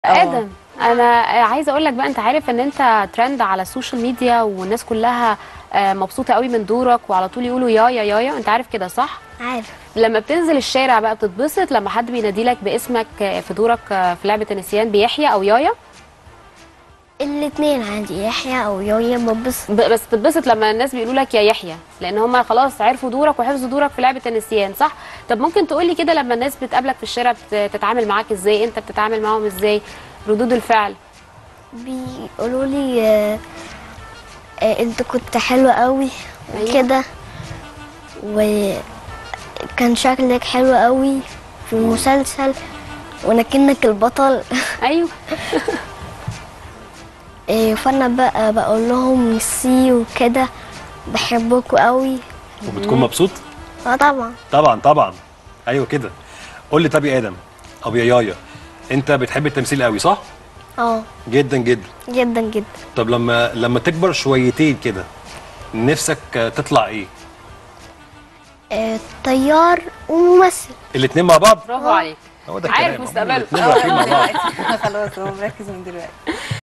ادم انا عايزه اقول لك بقى انت عارف ان انت ترند على السوشيال ميديا والناس كلها آه، مبسوطه قوي من دورك وعلى طول يقولوا يا يا يا يا انت عارف كده صح عارف لما بتنزل الشارع بقى بتتبسط لما حد بينادي لك باسمك آه، في دورك آه، في لعبه النسيان بيحيى او يايا الاتنين عندي يحيى او يويا ببص ب- بس بتتبسط لما الناس بيقولوا لك يا يحيى لان هم خلاص عرفوا دورك وحفظوا دورك في لعبه النسيان صح طب ممكن تقولي كده لما الناس بتقابلك في الشارع بتتعامل معاك ازاي انت بتتعامل معاهم ازاي ردود الفعل بيقولوا لي آه، آه، انت كنت حلو قوي أيوة. كده وكان شكلك حلو قوي في المسلسل ولكنك البطل ايوه آه، فانا بقى بقول لهم ميرسي وكده بحبكوا قوي وبتكون مبسوط اه طبعا طبعا طبعا ايوه كده قول لي طب يا ادم او يا يايا انت بتحب التمثيل قوي صح اه جدا جدا جدا جدا طب لما لما تكبر شويتين كده نفسك تطلع ايه آه، طيار وممثل الاتنين مع بعض برافو عليك هو ده عارف الكلام. مستقبله. الاتنين رايحين مع بعض خلاص هو مركز من دلوقتي